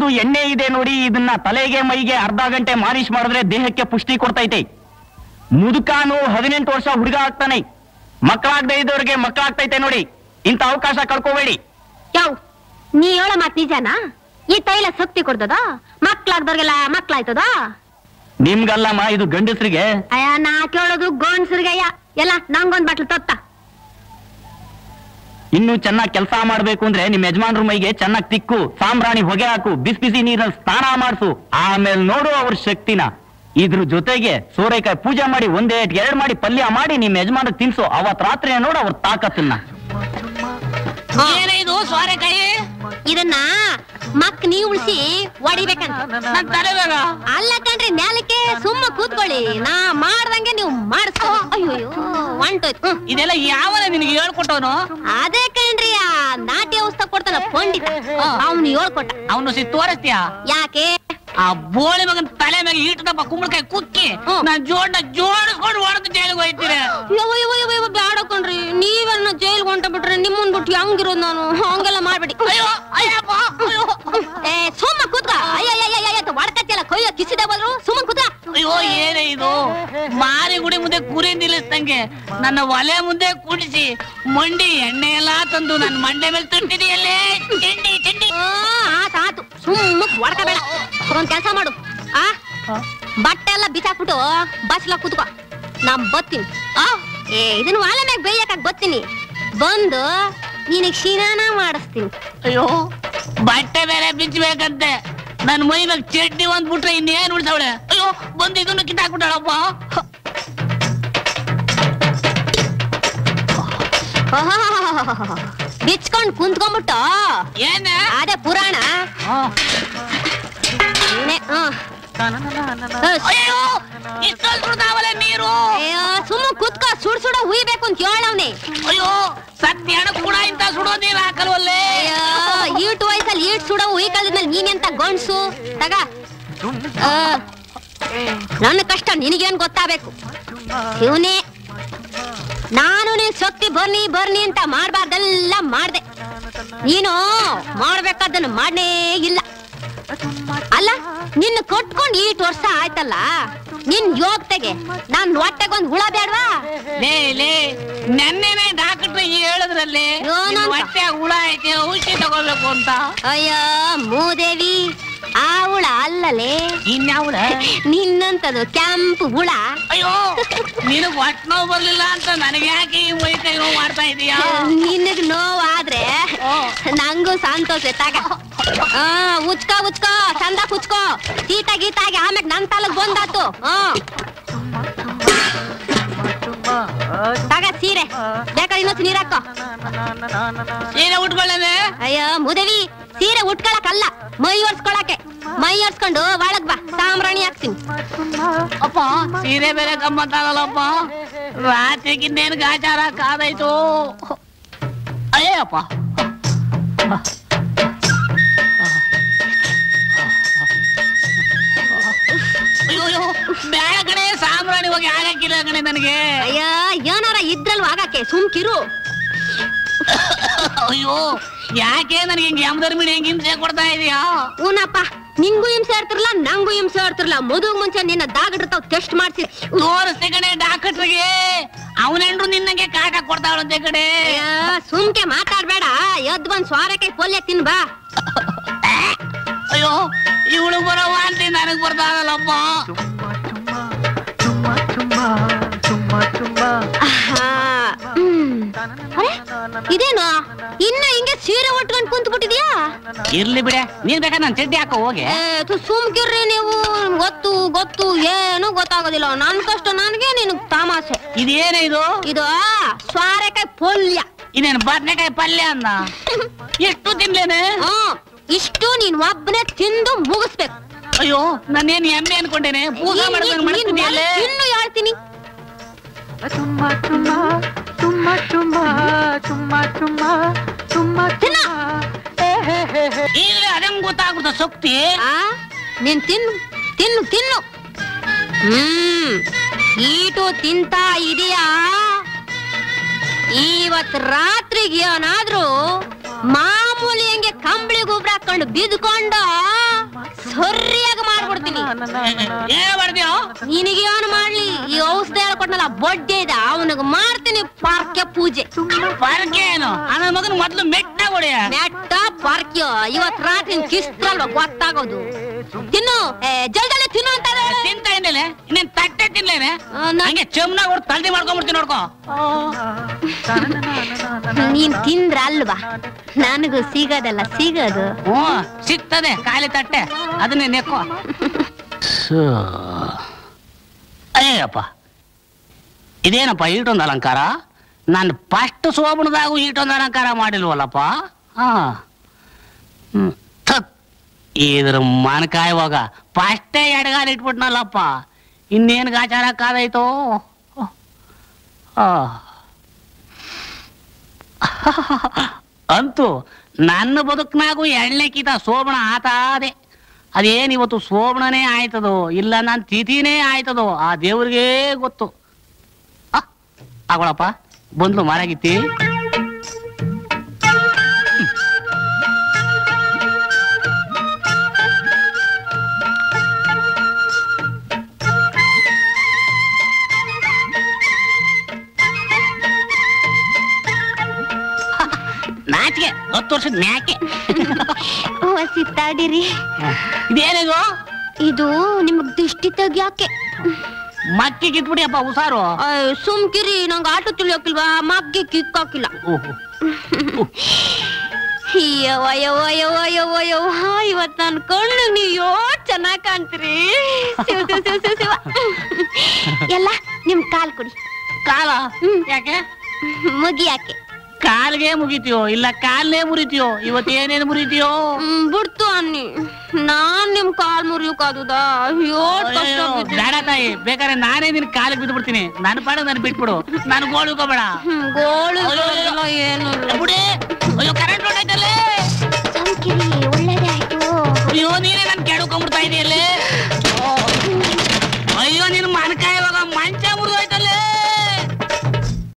ಒಂದು ಎಣ್ಣೆ ಇದೆ ನೋಡಿ ಇದನ್ನ ತಲೆಗೆ ಮೈಗೆ ಅರ್ಧ ಗಂಟೆ ಮಾಲಿಶ್ ಮಾಡಿದ್ರೆ ದೇಹಕ್ಕೆ ಪುಷ್ಟಿ ಕೊಡ್ತೈತೆ ಮುದುಕಾನು ಹದಿನೆಂಟು ವರ್ಷ ಹುಡುಗ ಆಗ್ತಾನೆ ಮಕ್ಕಳಾಗದೆ ಇದ್ದವ್ರಿಗೆ ಮಕ್ಕಳಾಗ್ತೈತೆ ನೋಡಿ ಇಂಥ ಅವಕಾಶ ಕಳ್ಕೋಬೇಡಿ ಯಾವ ನೀ ಹೇಳೋ ಮಾತ್ ನಿಜನಾ ಈ ತೈಲ ಶಕ್ತಿ ಕೊಡ್ತದ ಮಕ್ಳಾಗ್ದವ್ರಿಗೆಲ್ಲ ಮಕ್ಳಾಯ್ತದ ನಿಮ್ಗಲ್ಲಮ್ಮ ಇದು ಗಂಡಸ್ರಿಗೆ ಅಯ್ಯ ನಾ ಕೇಳೋದು ಗೋಣ್ಸರ್ಗಯ್ಯ ಎಲ್ಲ ನಂಗೊಂದ್ ಬಾಟ್ಲು ತೊತ್ತ ಇನ್ನು ಚೆನ್ನಾಗಿ ಕೆಲಸ ಮಾಡ್ಬೇಕು ಅಂದ್ರೆ ನಿಮ್ ಯಜಮಾನ್ರ ಮೈಗೆ ಚೆನ್ನಾಗಿ ತಿಕ್ಕು ಸಾಂಬ್ರಾಣಿ ಹೊಗೆ ಹಾಕು ಬಿಸಿ ಬಿಸಿ ನೀರಲ್ಲಿ ಸ್ನಾನ ಮಾಡಿಸು ಆಮೇಲೆ ನೋಡು ಅವ್ರ ಶಕ್ತಿನ ಇದ್ರ ಜೊತೆಗೆ ಸೋರೆಕಾಯಿ ಪೂಜೆ ಮಾಡಿ ಒಂದೇಟ್ ಎರಡ್ ಮಾಡಿ ಪಲ್ಯ ಮಾಡಿ ನಿಮ್ ಯಜಮಾನ ತಿನ್ಸು ಅವತ್ ರಾತ್ರಿ ನೋಡು ಅವ್ರ ತಾಕತ್ತನ್ನ ಏನೇ ಇದು ಸೋರೆಕಾಯಿ ಇದನ್ನ ಮಕ್ ನೀ ಉಳಿಸಿ ಹೊಡಿಬೇಕಂತ ನನ್ ತಲೆ ಬೇಗ ಅಲ್ಲ ಕಣ್ರಿ ನ್ಯಾಲಕ್ಕೆ ಸುಮ್ಮ ಕೂತ್ಕೊಳ್ಳಿ ನಾ ಮಾಡ್ದಂಗೆ ನೀವು ಮಾಡಿಸ್ಕೋ ಅಯ್ಯೋ ಹೊಂಟೋಯ್ತು ಹ್ಮ್. ಇದೆಲ್ಲ ಯಾವನ ನಿನಗೆ ಹೇಳ್ಕೊಟ್ಟವನು ಅದೇ ಕಣ್ರಿ ಆ ನಾಟ್ಯ ಔಷಧ ಕೊಡ್ತಾನ ಪಂಡಿತ ಅವ್ನು ಹೇಳ್ಕೊಟ್ಟ ಅವನು ಸಿ ತೋರಿಸ್ತೀಯ ಯಾಕೆ ಆ ಬೋಳಿ ಮಗನ್ ತಲೆ ಮೇಲೆ ಈಟದಪ್ಪ ಕುಂಬಳಕಾಯಿ ಕುಕ್ಕಿ ಹ್ಮ್. ನಾನ್ ಜೋಡ್ನ ಜೋಡಿಸ್ಕೊಂಡು ಹೊಡೆದು ಜೈಲಿಗೆ ಹೋಯ್ತೀರ ಯವ್ವ ಯವ್ವ ಯವ್ವ ಯವ್ವ ಬ್ಯಾಡ ಕಣ್ರಿ ನೀವೆಲ್ಲ ಜೈಲ್ಗೆ ಹೊಂಟ ಬಿಟ್ರೆ ನಿಮ್ಮನ್ ಬಿಟ್ಟು ಹೆಂಗಿರೋದು ನಾನು ಹಂಗೆಲ್ಲ ಮಾಡ್ಬೇಡಿ ಅಯ್ಯೋ ಅಯ್ಯಪ್ಪ ಅಯ್ಯೋ ಏ ಸುಮ್ಮ ಕೂತ್ಕ ಅಯ್ಯಯ್ಯಯ್ಯ ಒಡಕತ್ತಿಲ್ಲ ಕೊಯ್ಯೋ ಕಿಸಿದೆ ಬದ್ರು ಸುಮ್ಮ ಕೂತ್ಕ ಅಯ್ಯೋ ಏನೇ ಇದು ಮಾರಿ ಗುಡಿ ಮುಂದೆ ಕುರಿ ನಿಲ್ಲಿಸ್ದಂಗೆ ನನ್ನ ಒಲೆ ಮುಂದೆ ಕುಡಿಸಿ ಮಂಡಿ ಎಣ್ಣೆ ಎಲ್ಲಾ ತಂದು ನನ್ನ ಮಂಡೆ ಮೇಲೆ ತುಂಟಿದೆಯಲ್ಲೇ ತಿಂಡಿ ತಿಂಡಿ ಆ, ಆತ್ ಆತು ಸುಮ್ಮ ಹೊಡ್ಕಬೇಡ ಒಂದ್ ಕೆಲಸ ಮಾಡು ಆ ಬಟ್ಟೆ ಎಲ್ಲ ಬಿಸಾಕ್ಬಿಟ್ಟು ಬಸ್ಲ ಕೂತ್ಕೋ ನಾ ಬತ್ತೀನಿ ಆ ಏ ಇದನ್ನ ವಾಲೆ ಮ್ಯಾಗ ಬೇಯಕ್ ಬತ್ತೀನಿ ಬಂದು ನಿನಗ್ ಶಿನಾನ ಮಾಡಿಸ್ತೀನಿ ಅಯ್ಯೋ ಬಟ್ಟೆ ಬೇರೆ ಬಿಚ್ಚಬೇಕಂತೆ ನನ್ ಮೈ ಮೇಲೆ ಚಡ್ಡಿ ಒಂದ್ ಬಿಟ್ರೆ ಇನ್ನೇನ್ ಉಳ್ಸವಳೆ ಅಯ್ಯೋ ಬಂದು ಇದನ್ನು ಕಿತ್ತಾಕ್ಬಿಟ್ಟಾಳಪ್ಪ ಬಿಚ್ಕೊಂಡ್ ಕುಂತ್ಕೊಂಡ್ಬಿಟ್ಟು ಏನ ಅದೇ ಪುರಾಣ ನೆ- ಹ್ಮ್. ಅಹ್, ಅಯ್ಯೋ ಇಷ್ಟೊಂದು ಸುಡ್ತಾವಲ್ಲ ನೀರು ಅಯ್ಯೋ ಸುಮ್ಮ ಕುತ್ಕೋ ಸುಡ್ ಸುಡ ಉಯ್ಬೇಕು ಅಂತ ಹೇಳವ್ನೆ ಅಯ್ಯೋ ಸತ್ಯ ಕೂಡ ಇಂತ ಸುಡೋ ನೀರ್ ಹಾಕಲ್ವಲ್ಲೇ ಅಯ್ಯೋ ಈಟ್ ವಯಸ್ಸಲ್ಲಿ ಈಟ್ ಸುಡೋ ಉಯ್ ಕಲ್ದ್ಮೇಲೆ ನೀನೆಂತ ಗಂಡ್ಸು ತಗ ಆ, ನನ್ನ ಕಷ್ಟ ನಿನಗೇನ್ ಗೊತ್ತಾಗಬೇಕು ಇವನೇ ನಾನು ನೀನ್ ಶಕ್ತಿ ಬರ್ನಿ ಬರ್ನಿ ಅಂತ ಮಾಡ್ಬಾರ್ದೆಲ್ಲ ಮಾಡ್ದೆ ನೀನು ಮಾಡ್ಬೇಕಾದನ್ನು ಮಾಡೇ ಇಲ್ಲ ಅಲ್ಲ ನಿನ್ನ ಕೊಟ್ಕೊಂಡು ಈಟ್ ವರ್ಷ ಆಯ್ತಲ್ಲ ನಿನ್ ಯೋಗ್ತೆಗೆ ನಾನ್ ಹೊಟ್ಟೆಗೊಂದ್ ಹುಳ ಬೇಡ್ವಾ ಲೇ ಲೇ ನೆನ್ನೆನೆ ಡಾಕ್ಟ್ರ್ ಹೇಳಿದ್ರಲ್ಲಿ ಏನಂತ? ನಿನ್ ಹೊಟ್ಟೆ ಹುಳ ಐತೆ ಔಷಧಿ ತಗೋಬೇಕು ಅಂತ ಅಯ್ಯೋ ಮೂದೇವಿ ಆ ಹುಳ ಅಲ್ಲಲೇ ಇನ್ಯಾವುಳ ನಿನ್ನಂತದು ಕೆಂಪು ಹುಳ ಅಯ್ಯೋ ನಿನಗ್ ಹೊಟ್ಟೆ ನೋವು ಬರ್ಲಿಲ್ಲ ಅಂತ ನನಗೆ ಯಾಕೆ ಈ ಮೈ ಕೈ ನೋವು ಮಾಡ್ತಾ ಇದೀಯಾ ನಿನಗ್ ನೋವಾದ್ರೆ ನಂಗೂ ಸಂತೋಷ ತಗ ಆ ಉಚ್ಕ ಉಚ್ಕ ಚಂದ ಕುಚ್ಕೋ ಗೀತ ಗೀತಾಗಿ ಆಮ್ಯಾಗ ನನ್ ತಲಗ್ ಬಂದಾತು ಹ್ಮ್ ತಗ ಸೀರೆ ಬೇಕಾದ್ರೆ ಇನ್ನೊಂದು ನೀರ್ ಹಾಕೋ ಸೀರೆ ಉಟ್ಕೊಳ್ಳೇನೆ ಅಯ್ಯೋ ಮುದವಿ ಸೀರೆ ಉಟ್ಕೊಳಕಲ್ಲ ಮೈ ಒರ್ಸ್ಕೊಳಕ್ಕೆ ಮೈ ಒರ್ಸ್ಕೊಂಡು ಒಳಗ್ ಬಾ ಸಾಂಬ್ರಾಣಿ ಹಾಕ್ತೀನಿ ಅಪ್ಪ ಸೀರೆ ಬೇರೆ ಗಮ್ಮತ್ತಾಗಲ್ಲಪ್ಪ ರಾತ್ರಿಗಿನ್ನೇನು ಗಾಚಾರ ಕಾದಾಯ್ತು ಅಯ್ಯಪ್ಪ ಅಯ್ಯೋ ಅಯ್ಯೋ ಬೇಡ ಕಣೆ ಸಾಂಬ್ರಾಣಿ ಹೋಗಿ ಆಗಕ್ಕಿಲ್ಲ ಕಣೆ ನನಗೆ ಅಯ್ಯೋ ಏನಾರ ಇದ್ರಲ್ವ ಆಗಕ್ಕೆ ಸುಮ್ಕಿರು ಅಯ್ಯೋ ಯಾಕೆ ನನಗೆ ಹಿಂಗೆ ಯಮಧರ್ಮಿಣಿ ಹೆಂಗೆ ಹಿಂಸೆ ಕೊಡ್ತಾ ಇದೀಯಾ ಊನಪ್ಪ ನಿಂಗೂ ಹಿಂಸೆ ಇರ್ತಿರ್ಲ ನಂಗೂ ಹಿಂಸೆ ಇರ್ತಿರ್ಲ ಮದುವೆ ಮುಂಚೆ ನಿನ್ನ ದಾಗಡಿರ್ತಾವ್ ಟೆಸ್ಟ್ ಮಾಡ್ಸಿ ತೋರಿಸ್ತೆ ಕಣೆ ಡಾಕ್ಟ್ರಿಗೆ ಅವನೆಂಡ್ರು ನಿನ್ನಂಗೆ ಕಾಟ ಕೊಡ್ತಾವಳಂತೆ ಕಡೆ ಅಯ್ಯೋ, ಸುಮ್ಕೆ ಮಾತಾಡ್ಬೇಡ ಎದ್ ಬಂದ್ ಸ್ವಾರಕಾಯಿ ಪಲ್ಯ ತಿನ್ ಬಾ ಅಯ್ಯೋ ಇವಳು ಬರೋ ವಾಂತಿ ನನಗ್ ಬರ್ತಾಗಲ್ಲಪ್ಪ ಆಹಾ, ಹ್ಮ್. ಅರೆ, ಇದೇನು ಇನ್ನ ಹಿಂಗೆ ಸೀರೆ ಉಟ್ಕೊಂಡ್ ಕುಂತ್ ಬಿಟ್ಟಿದ್ಯಾ ಇರ್ಲಿ ಬಿಡೆ ನೀನ್ ಬೇಕಾದ್ರೆ ನನ್ ಚಡ್ಡಿ ಹಾಕೋ ಹೋಗಿ ಸುಮ್ಕಿರ್ರಿ ನೀವು ಗೊತ್ತು ಗೊತ್ತು ಏನು ಗೊತ್ತಾಗೋದಿಲ್ಲ ನನ್ ಕಷ್ಟ ನನ್ಗೆ ನಿನ್ ತಮಾಷೆ ಇದೇನೇ ಇದು ಇದು ಸ್ವಾರಕಾಯಿ ಪಲ್ಯ ಇದೇನು ಬದ್ನೆಕಾಯಿ ಪಲ್ಯ ಅನ್ನ ಎಷ್ಟು ತಿನ್ಲೇನೆ ಹ್ಮ್ ಇಷ್ಟು ನೀನ್ ಒಬ್ಬನೇ ತಿಂದು ಮುಗಿಸ್ಬೇಕು ಅಯ್ಯೋ ನಾನೇನ್ ಎಮ್ಮೆ ಅನ್ಕೊಂಡೇನೆ ಪೂಜಾ ನೀನ್- ಮಾಡ್ದಂಗ್ ನೀನ್- ನೀನ್ ಮಾಡ್ತಿದ್ಯಲ್ಲೇ ಇನ್ನು ಹೇಳ್ತೀನಿ ಚುಮ್ಮ ಚುಮ್ಮ ಚುಮ್ಮ ಚುಮ್ಮ ಚುಮ್ಮ ಚುಮ್ಮ ಚುಮ್ಮ ತಿನ್ನ. ಈಗಲೇ ಅದಂಗ್ ಗೊತ್ತಾಗುತ್ತ ಶಕ್ತಿ ಆ ನೀನ್ ತಿನ್ನು ತಿನ್ನು ತಿನ್ನು ಹ್ಮ್ ಈಟು ತಿಂತಾ ಇದೀಯಾ ಇವತ್ ರಾತ್ರಿಗೆ ಏನಾದ್ರೂ ಮಾಮೂಲಿ ಹಂಗೆ ಕಂಬಳಿ ಗೊಬ್ಬರ ಹಾಕೊಂಡು ಬಿದ್ಕೊಂಡು ಏನ್ ಮಾಡ್ತೀಯೋ ನಿನಗೇನು ಮಾಡ್ಲಿ ಈ ಔಷಧಿ ಹೇಳ್ಕೊಟ್ನಲ್ಲ ಬೊಡ್ಡೆ ಇದೆ ಅವನಿಗೆ ಮಾಡ್ತೀನಿ ಪಾರ್ಕ್ಯ ಪೂಜೆ ಪರಕೆ ಏನು ಆ ನನ್ ಮಗನ್ ಮೊದ್ಲು ಮೆಟ್ಟ ಹೊಡೆಯ ನೆಟ್ಟ ಪಾರ್ಕ್ಯ ಇವತ್ ರಾತ್ರಿ ಕಿಸ್ತ್ರಲ್ವ ಗೊತ್ತಾಗೋದು ತಿನ್ನು ಏ, ಜಲ್ದಲ್ಲೇ ತಿನ್ನು ಅಂತ ಹೇಳು. ತಿಂತ ಇನ್ನೇನೆ ಇನ್ನೇನ್ ತಟ್ಟೆ ತಿನ್ಲೇನೆ ಆ, ನಾ- ಹಂಗೆ ಚಮ್ನಾಗ ಹೊಡ್ ತಲ್ದಿ ಮಾಡ್ಕೊಂಡ್ಬಿಡ್ತೀನಿ ನೋಡ್ಕೋ ನೀನ್ ತಿಂದ್ರ ಅಲ್ವಾ ನನಗೂ ಸಿಗೋದಲ್ಲ ಸಿಗೋದು ಹ್ಞೂ ಸಿಗ್ತದೆ ಖಾಲಿ ತಟ್ಟೆ ಅದನ್ನೇ ನೆಕ್ಕೋ ಅಯ್ಯಪ್ಪ ಇದೇನಪ್ಪ ಈಟೊಂದು ಅಲಂಕಾರ ನಾನು ಫಸ್ಟ್ ಸೋಬಣದಾಗೂ ಈಟೊಂದು ಅಲಂಕಾರ ಮಾಡಿಲ್ವಲ್ಲಪ್ಪ ಹಾ ಹ್ಮ್. ಥತ್. ಇದ್ರ ಮನಕಾಯುವಾಗ ಫಸ್ಟೇ ಎಡಗಾಲ ಇಟ್ಬಿಟ್ನಲ್ಲಪ್ಪ ಇನ್ನೇನು ಗಾಚಾರ ಕಾದೈತೋ ಆ. ಅಂತೂ ನನ್ನ ಬದುಕ್ನಾಗೂ ಎಣ್ಣೆ ಕೀತ ಸೋಬಣ ಆತಾದೆ ಅದೇನ್ ಇವತ್ತು ಸೋಬಣನೇ ಆಯ್ತದೋ ಇಲ್ಲ ನಾನು ತಿಥಿನೇ ಆಯ್ತದೋ ಆ ದೇವ್ರಿಗೇ ಗೊತ್ತು ಆ, ಆಗೊಳಪ್ಪ ಬಂದ್ಲು ಮಾರಾಗಿತ್ತಿ ನಾಚಿಕೆ ಹತ್ತು ವರ್ಷದ ಮ್ಯಾಕೆ ಸಿತ್ತಾಡಿರಿ ಇದೇನಿದು ಇದು ನಿಮಗ್ ದಿಷ್ಟಿ ತೆಗ್ಯಾಕೆ ಮಕ್ಕಿ ಕಿತ್ಬಿಡಿ ಅಪ್ಪ ಹುಷಾರು ಅಯ್ಯ್, ಸುಮ್ಕಿರಿ ನಂಗೆ ಆಟೋ ತುಳಿಯೋಕಿಲ್ವಾ ಮಗ್ಗೆ ಕಿಕ್ಕಾಕಿಲ್ಲ ಓಹೋ ಯವ್ವ ಯವ್ವ ಯವ್ವ ಯವ್ವ ಯವ್ವ ಇವತ್ ನನ್ ಕಣ್ಣು ನೀವ್ ಯೋ ಚೆನ್ನಾಗ್ ಕಾಣ್ತೀರಿ ಶಿವ ಶಿವ ಶಿವ ಶಿವ ಶಿವ ಎಲ್ಲ ನಿಮ್ ಕಾಲ್ ಕೊಡಿ ಕಾಲ ಯಾಕೆ ಮುಗಿಯಾಕೆ ಕಾಲ್ಗೆ ಮುಗಿತೀಯೋ ಇಲ್ಲ ಕಾಲ್ನೇ ಮುರಿತೀಯೋ ಇವತ್ತು ಏನೇನು ಮುರಿತೀಯೋ ಹ್ಮ್, ಬಿಡ್ತು ಅನ್ನಿ ನಾನ್ ನಿಮ್ ಕಾಲ್ ಮುರಿಯೋಕಾದುದಾ ಅಯ್ಯೋ ಕಷ್ಟ ಅಯ್ಯೋ, ಬಿದ್ದಿದೆ. ಬೇಡ ತಾಯಿ ಬೇಕಾದ್ರೆ ನಾನೇ ನಿನ್ ಕಾಲಿಗೆ ಬಿದ್ದು ಬಿಡ್ತೀನಿ ನನ್ನ ಪಾಡ ನಾನು ಬಿಟ್ಬಿಡು ನಾನು ಗೋಳು ಬೇಡ ಹ್ಮ್, ಗೋಳು ಗೋಳು ಇಲ್ಲ, ಏನು ಇಲ್ಲ ಬಿಡಿ